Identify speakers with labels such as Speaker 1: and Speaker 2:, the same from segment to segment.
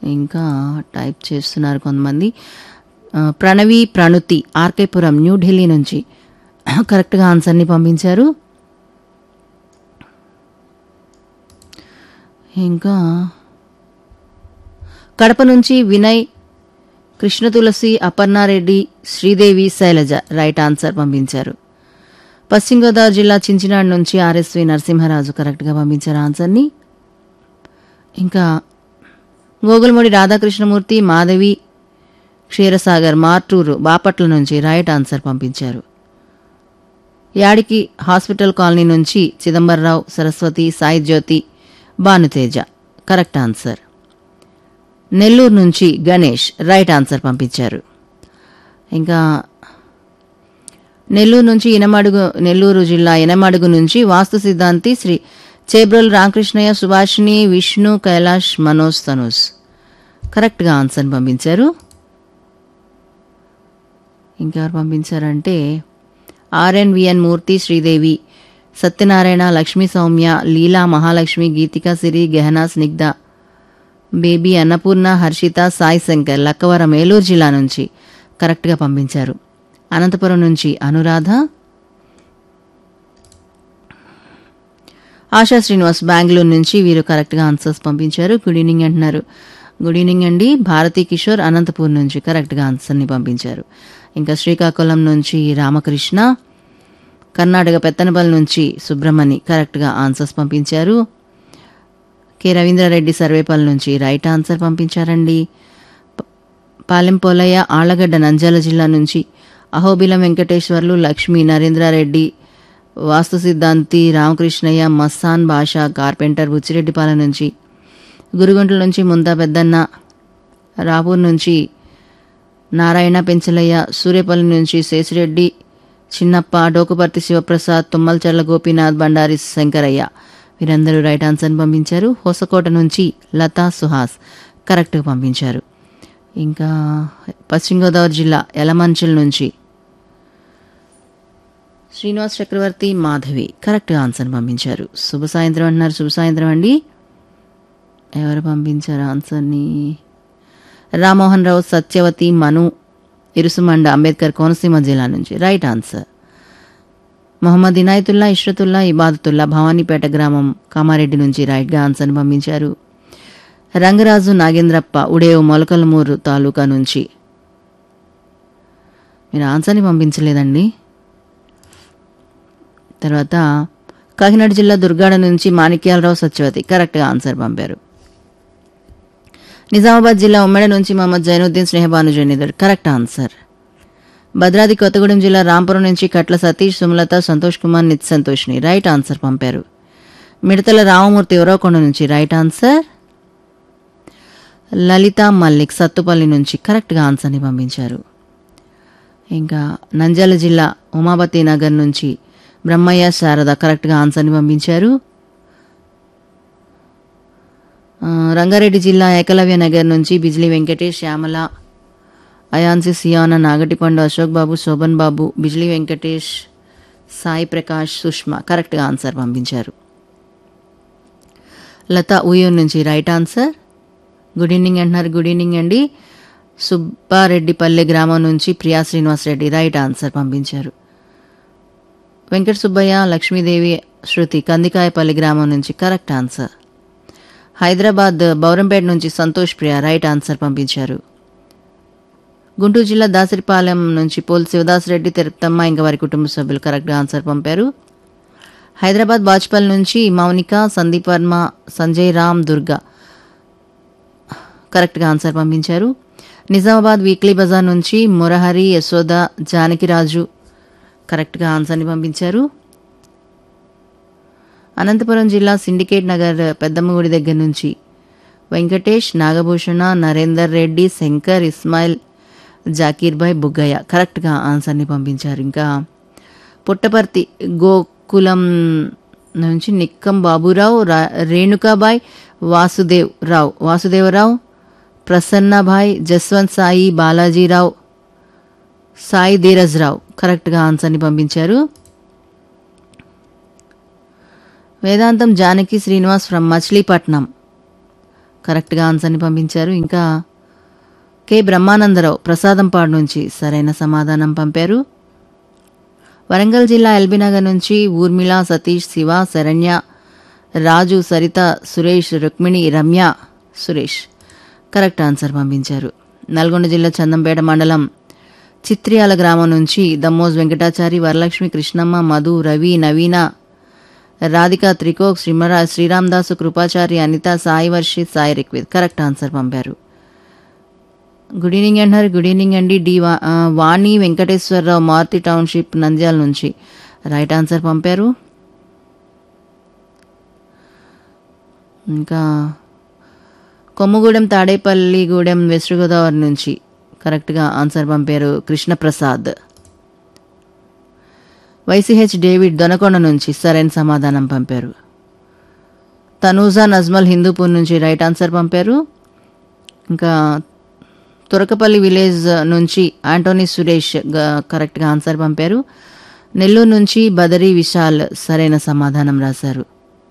Speaker 1: ఇంకా టైప్ చేస్తున్నారు కొంతమంది ఆ, ప్రణవి ప్రణుతి ఆర్కేపురం న్యూఢిల్లీ నుంచి కరెక్ట్గా ఆన్సర్ని పంపించారు ఇంకా కడప నుంచి వినయ్ కృష్ణ తులసి అపర్ణారెడ్డి శ్రీదేవి శైలజ రైట్ ఆన్సర్ పంపించారు పశ్చిమ గోదావరి జిల్లా చించినాడు నుంచి ఆర్ఎస్వి నరసింహరాజు కరెక్ట్గా పంపించారు ఆన్సర్ని ఇంకా గోగులమూడి రాధాకృష్ణమూర్తి మాధవి క్షీరసాగర్ మార్టూరు బాపట్ల నుంచి రైట్ ఆన్సర్ పంపించారు యాడికి హాస్పిటల్ కాలనీ నుంచి చిదంబరరావు సరస్వతి సాయి జ్యోతి భానుతేజ కరెక్ట్ ఆన్సర్ నెల్లూరు నుంచి గణేష్ రైట్ ఆన్సర్ పంపించారు ఇంకా నెల్లూరు నుంచి ఇనమడుగు నెల్లూరు జిల్లా ఇనమడుగు నుంచి వాస్తు సిద్ధాంతి శ్రీ చేబ్రోల్ రామకృష్ణయ్య సుభాషిణి విష్ణు కైలాష్ మనోజ్ తనూస్ కరెక్ట్గా ఆన్సర్ పంపించారు ఇంకెవరు పంపించారంటే ఆర్ఎన్విఎన్ మూర్తి శ్రీదేవి సత్యనారాయణ లక్ష్మీ సౌమ్య లీలా మహాలక్ష్మి గీతిక సిరి గహనా స్నిగ్ధ బేబీ అన్నపూర్ణ హర్షిత సాయి శంకర్ లక్కవరం ఏలూరు జిల్లా నుంచి కరెక్ట్గా పంపించారు అనంతపురం నుంచి అనురాధ ఆశా శ్రీనివాస్ బెంగళూరు నుంచి వీరు కరెక్ట్గా ఆన్సర్స్ పంపించారు గుడ్ ఈవినింగ్ అంటున్నారు గుడ్ ఈవినింగ్ అండి భారతీ కిషోర్ అనంతపూర్ నుంచి కరెక్ట్గా ఆన్సర్ని పంపించారు ఇంకా శ్రీకాకుళం నుంచి రామకృష్ణ కర్ణాటక పెత్తనపల్లి నుంచి సుబ్రహ్మణి కరెక్ట్గా ఆన్సర్స్ పంపించారు కె రవీంద్రారెడ్డి సర్వేపల్లి నుంచి రైట్ ఆన్సర్ పంపించారండి ప- పాలెం పోలయ్య ఆళ్లగడ్డ నంద్యాల జిల్లా నుంచి అహోబిలం వెంకటేశ్వర్లు లక్ష్మి నరేంద్రారెడ్డి వాస్తు సిద్ధాంతి రామకృష్ణయ్య మస్సాన్ భాష కార్పెంటర్ బుచ్చిరెడ్డిపాలెం నుంచి గురుగుంట్ల నుంచి ముందా పెద్దన్న రాపూర్ నుంచి నారాయణ పెంచలయ్య సూర్యపల్లి నుంచి శేషిరెడ్డి చిన్నప్ప డోకుపర్తి శివప్రసాద్ తుమ్మలచర్ల గోపీనాథ్ బండారి శంకరయ్య వీరందరూ రైట్ ఆన్సర్ని పంపించారు హోసకోట నుంచి లతా సుహాస్ కరెక్ట్గా పంపించారు ఇంకా పశ్చిమ గోదావరి జిల్లా యలమంచిల్ నుంచి శ్రీనివాస్ చక్రవర్తి మాధవి కరెక్ట్గా ఆన్సర్ పంపించారు శుభ సాయంత్రం అంటున్నారు శుభ సాయంత్రం అండి ఎవరు పంపించారు ఆన్సర్ని రామ్మోహన్ రావు సత్యవతి మను ఇరుసుమండ అంబేద్కర్ కోనసీమ జిల్లా నుంచి రైట్ ఆన్సర్ మొహమ్మద్ ఇనాయతుల్లా ఇష్రతుల్లా ఇబాదతుల్లా భవానీపేట గ్రామం కామారెడ్డి నుంచి రైట్గా ఆన్సర్ని పంపించారు రంగరాజు నాగేంద్రప్ప ఉడేవు మొలకలమూరు తాలూకా నుంచి మీరు ఆన్సర్ని పంపించలేదండి తర్వాత కాకినాడ జిల్లా దుర్గాడ నుంచి మాణిక్యాలరావు సత్యవతి కరెక్ట్గా ఆన్సర్ పంపారు నిజామాబాద్ జిల్లా ఉమ్మడి నుంచి మహమ్మద్ జైనుద్దీన్ స్నేహబాను జైనిదర్ కరెక్ట్ ఆన్సర్ భద్రాద్రి కొత్తగూడెం జిల్లా రాంపురం నుంచి కట్ల సతీష్ సుమలత సంతోష్ కుమార్ నిత్ సంతోష్ని రైట్ ఆన్సర్ పంపారు మిడతల రామమూర్తి ఎవరోకొండ నుంచి రైట్ ఆన్సర్ లలిత మల్లిక్ సత్తుపల్లి నుంచి కరెక్ట్గా ఆన్సర్ని పంపించారు ఇంకా నంద్యాల జిల్లా ఉమాపతి నగర్ నుంచి బ్రహ్మయ్య శారద కరెక్ట్గా ఆన్సర్ని పంపించారు ఆ, రంగారెడ్డి జిల్లా ఏకలవ్య నగర్ నుంచి బిజ్లీ వెంకటేష్ శ్యామల అయాన్సి సియానా నాగటిపండు అశోక్ బాబు శోభన్ బాబు బిజ్లీ వెంకటేష్ సాయి ప్రకాష్ సుష్మా కరెక్ట్గా ఆన్సర్ పంపించారు లత ఉయ్యూరు నుంచి రైట్ ఆన్సర్ గుడ్ ఈవినింగ్ అంటున్నారు గుడ్ ఈవినింగ్ అండి సుబ్బారెడ్డిపల్లె గ్రామం నుంచి ప్రియా శ్రీనివాస్ రెడ్డి రైట్ ఆన్సర్ పంపించారు వెంకట సుబ్బయ్య లక్ష్మీదేవి శృతి కందికాయపల్లి గ్రామం నుంచి కరెక్ట్ ఆన్సర్ హైదరాబాద్ బౌరంపేట నుంచి సంతోష్ ప్రియ రైట్ ఆన్సర్ పంపించారు గుంటూరు జిల్లా దాసరిపాలెం నుంచి పోల్ శివదాస్ రెడ్డి తిరుపతమ్మ ఇంకా వారి కుటుంబ సభ్యులు కరెక్ట్గా ఆన్సర్ పంపారు హైదరాబాద్ బాజ్పల్ నుంచి మౌనిక సందీప్ వర్మ సంజయ్ రామ్ దుర్గా కరెక్ట్గా ఆన్సర్ పంపించారు నిజామాబాద్ వీక్లీ బజార్ నుంచి మురహరి యశోద జానకిరాజు కరెక్ట్గా ఆన్సర్ని పంపించారు అనంతపురం జిల్లా సిండికేట్ నగర్ పెద్దమ్మగుడి దగ్గర నుంచి వెంకటేష్ నాగభూషణ నరేందర్ రెడ్డి శంకర్ ఇస్మాయిల్ జాకీర్ భాయ్ బుగ్గయ్య కరెక్ట్గా ఆన్సర్ని పంపించారు ఇంకా పుట్టపర్తి గోకులం నుంచి నిక్కం బాబురావు రా- రేణుకాబాయ్ వాసుదేవ్ రావు వాసుదేవరావు ప్రసన్నభాయ్ జస్వంత్ సాయి బాలాజీరావు సాయి ధీరజ్ రావు కరెక్ట్గా ఆన్సర్ని పంపించారు వేదాంతం జానకి శ్రీనివాస్ ఫ్రమ్ మచిలీపట్నం కరెక్ట్గా ఆన్సర్ని పంపించారు ఇంకా కె బ్రహ్మానందరావు ప్రసాదంపాడు నుంచి సరైన సమాధానం పంపారు వరంగల్ జిల్లా ఎల్బీనగర్ నుంచి ఊర్మిళ సతీష్ శివ శరణ్య రాజు సరిత సురేష్ రుక్మిణి రమ్య సురేష్ కరెక్ట్ ఆన్సర్ పంపించారు నల్గొండ జిల్లా చందంపేట మండలం చిత్రియాల గ్రామం నుంచి దమ్మోజ్ వెంకటాచారి వరలక్ష్మి కృష్ణమ్మ మధు రవి నవీన రాధిక త్రికోక్ శ్రీమరా శ్రీరామదాసు కృపాచారి అనిత సాయి వర్షిత్ సాయి రిక్విత్ కరెక్ట్ ఆన్సర్ పంపారు గుడ్ ఈవినింగ్ అంటున్నారు గుడ్ ఈవినింగ్ అండి డి వా- ఆ, వాణి వెంకటేశ్వరరావు మారుతి టౌన్షిప్ నంద్యాల నుంచి రైట్ ఆన్సర్ పంపారు ఇంకా కొమ్మగూడెం తాడేపల్లిగూడెం వెస్ట్ గోదావరి నుంచి కరెక్ట్గా ఆన్సర్ పంపారు కృష్ణప్రసాద్ వైసీహెచ్ డేవిడ్ దొనకొండ నుంచి సరైన సమాధానం పంపారు తనూజా నజ్మల్ హిందూపూర్ నుంచి రైట్ ఆన్సర్ పంపారు ఇంకా తురకపల్లి విలేజ్ నుంచి ఆంటోనీ సురేష్ గ- కరెక్ట్గా ఆన్సర్ పంపారు నెల్లూరు నుంచి బదరీ విశాల్ సరైన సమాధానం రాశారు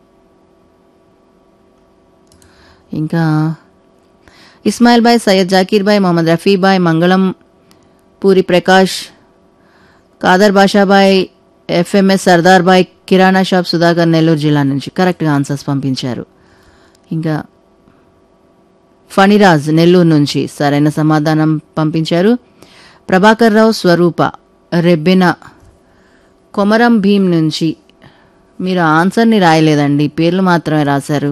Speaker 1: ఇంకా Ismail bye Syed Zakir bye Mohammed Rafi bye మంగళం పూరి ప్రకాష్ కాదర్ బాషాబాయ్ ఎఫ్ఎంఎస్ సర్దార్ బాయ్ కిరాణా షాప్ సుధాకర్ నెల్లూరు జిల్లా నుంచి కరెక్ట్గా ఆన్సర్స్ పంపించారు ఇంకా ఫణిరాజ్ నెల్లూరు నుంచి సరైన సమాధానం పంపించారు ప్రభాకర్ రావు స్వరూప రెబ్బెన కొమరం భీం నుంచి మీరు ఆన్సర్ని రాయలేదండి పేర్లు మాత్రమే రాశారు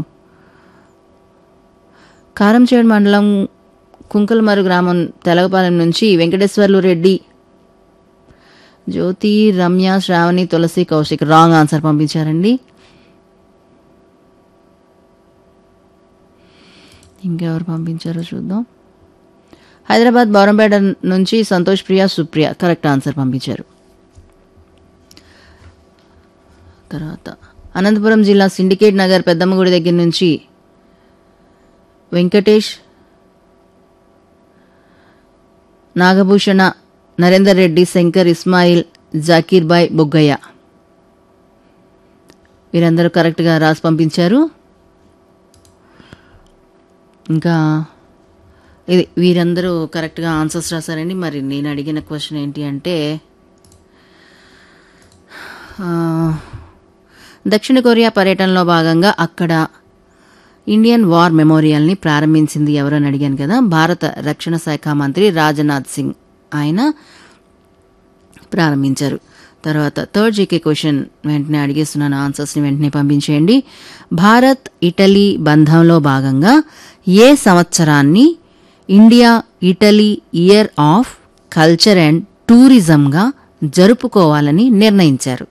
Speaker 1: కారంచేడు మండలం కుంకలమరు గ్రామం తెలగపాలెం నుంచి వెంకటేశ్వర్లు రెడ్డి జ్యోతి రమ్య శ్రావణి తులసి కౌశిక్ రాంగ్ ఆన్సర్ పంపించారండి ఇంకెవరు పంపించారో చూద్దాం హైదరాబాద్ బౌరంపేట నుంచి సంతోష్ ప్రియ సుప్రియ కరెక్ట్ ఆన్సర్ పంపించారు తర్వాత అనంతపురం జిల్లా సిండికేట్ నగర్ పెద్దమ్మగుడి దగ్గర నుంచి వెంకటేష్ నాగభూషణ నరేందర్ రెడ్డి శంకర్ ఇస్మాయిల్ జాకీర్ బాయ్ బొగ్గయ్య వీరందరూ కరెక్ట్గా రాసి పంపించారు ఇంకా ఇది వీరందరూ కరెక్ట్గా ఆన్సర్స్ రాశారండి మరి నేను అడిగిన క్వశ్చన్ ఏంటి అంటే ఆ, దక్షిణ కొరియా పర్యటనలో భాగంగా అక్కడ ఇండియన్ వార్ మెమోరియల్ని ప్రారంభించింది ఎవరని అడిగాను కదా భారత రక్షణ శాఖ మంత్రి రాజ్నాథ్ సింగ్ ఆయన ప్రారంభించారు తర్వాత థర్డ్ జీకే క్వశ్చన్ వెంటనే అడిగేస్తున్నాను ఆన్సర్స్ని వెంటనే పంపించేయండి భారత్ ఇటలీ బంధంలో భాగంగా ఏ సంవత్సరాన్ని India Italy year of culture and టూరిజంగా జరుపుకోవాలని నిర్ణయించారు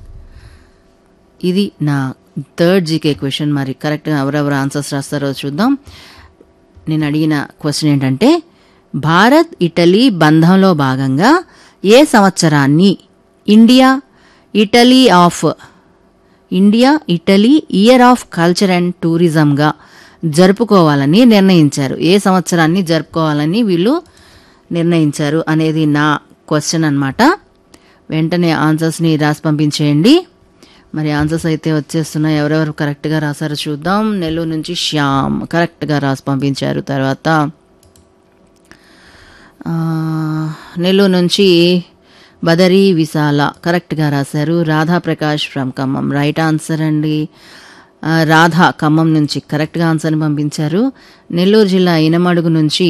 Speaker 1: ఇది నా థర్డ్ జీకే క్వశ్చన్ మరి కరెక్ట్గా ఎవరెవరు ఆన్సర్స్ రాస్తారో చూద్దాం నేను అడిగిన క్వశ్చన్ ఏంటంటే భారత్ ఇటలీ బంధంలో భాగంగా ఏ సంవత్సరాన్ని India Italy of India Italy year of culture and టూరిజంగా జరుపుకోవాలని నిర్ణయించారు ఏ సంవత్సరాన్ని జరుపుకోవాలని వీళ్ళు నిర్ణయించారు అనేది నా క్వశ్చన్ అన్నమాట వెంటనే ఆన్సర్స్ని రాసి పంపించేయండి మరి ఆన్సర్స్ అయితే వచ్చేస్తున్నాయి ఎవరెవరు కరెక్ట్గా రాశారో చూద్దాం నెల్లూరు నుంచి శ్యామ్ కరెక్ట్గా రాసి పంపించారు తర్వాత ఆ, నెల్లూరు నుంచి బదరీ విశాల కరెక్ట్గా రాశారు Radha Prakash from Khammam right answer అండి ఆ, రాధా ఖమ్మం నుంచి కరెక్ట్గా ఆన్సర్ని పంపించారు నెల్లూరు జిల్లా ఇనమడుగు నుంచి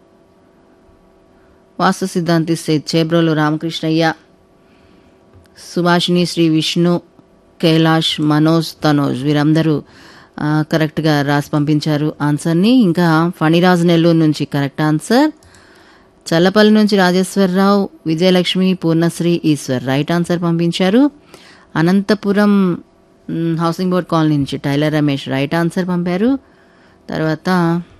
Speaker 1: వాస్తు సిద్ధాంతి శ్రీ చేబ్రోలు రామకృష్ణయ్య సుభాషిణి శ్రీ విష్ణు కైలాష్ మనోజ్ తనోజ్ వీరందరూ ఆ, కరెక్ట్గా రాసి పంపించారు ఆన్సర్ని ఇంకా ఫణిరాజ్ నెల్లూరు నుంచి కరెక్ట్ ఆన్సర్ చల్లపల్లి నుంచి రాజేశ్వరరావు విజయలక్ష్మి పూర్ణశ్రీ ఈశ్వర్ రైట్ ఆన్సర్ పంపించారు అనంతపురం మ్, హౌసింగ్ బోర్డ్ కాలనీ నుంచి టైలర్ రమేష్ రైట్ ఆన్సర్ పంపారు తర్వాత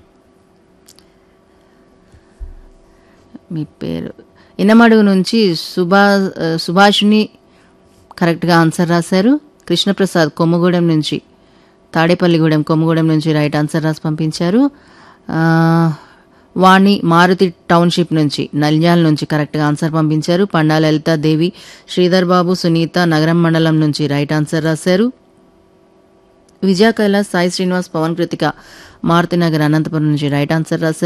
Speaker 1: మీ పేరు ఇనమడుగు నుంచి సుభా సుభాషిణి కరెక్ట్గా ఆన్సర్ రాశారు కృష్ణప్రసాద్ కొమ్మగూడెం నుంచి తాడేపల్లిగూడెం కొమ్మగూడెం నుంచి రైట్ ఆన్సర్ రాసి పంపించారు ఆ, వాణి మారుతి టౌన్షిప్ నుంచి నల్యాల నుంచి కరెక్ట్గా ఆన్సర్ పంపించారు పండా లలిత దేవి శ్రీధర్ బాబు సునీత నగరం మండలం నుంచి రైట్ ఆన్సర్ రాశారు విజయ కైలాస్ సాయి శ్రీనివాస్ పవన్ కృతిక మారుతినగర్ అనంతపురం నుంచి రైట్ ఆన్సర్ రాశారు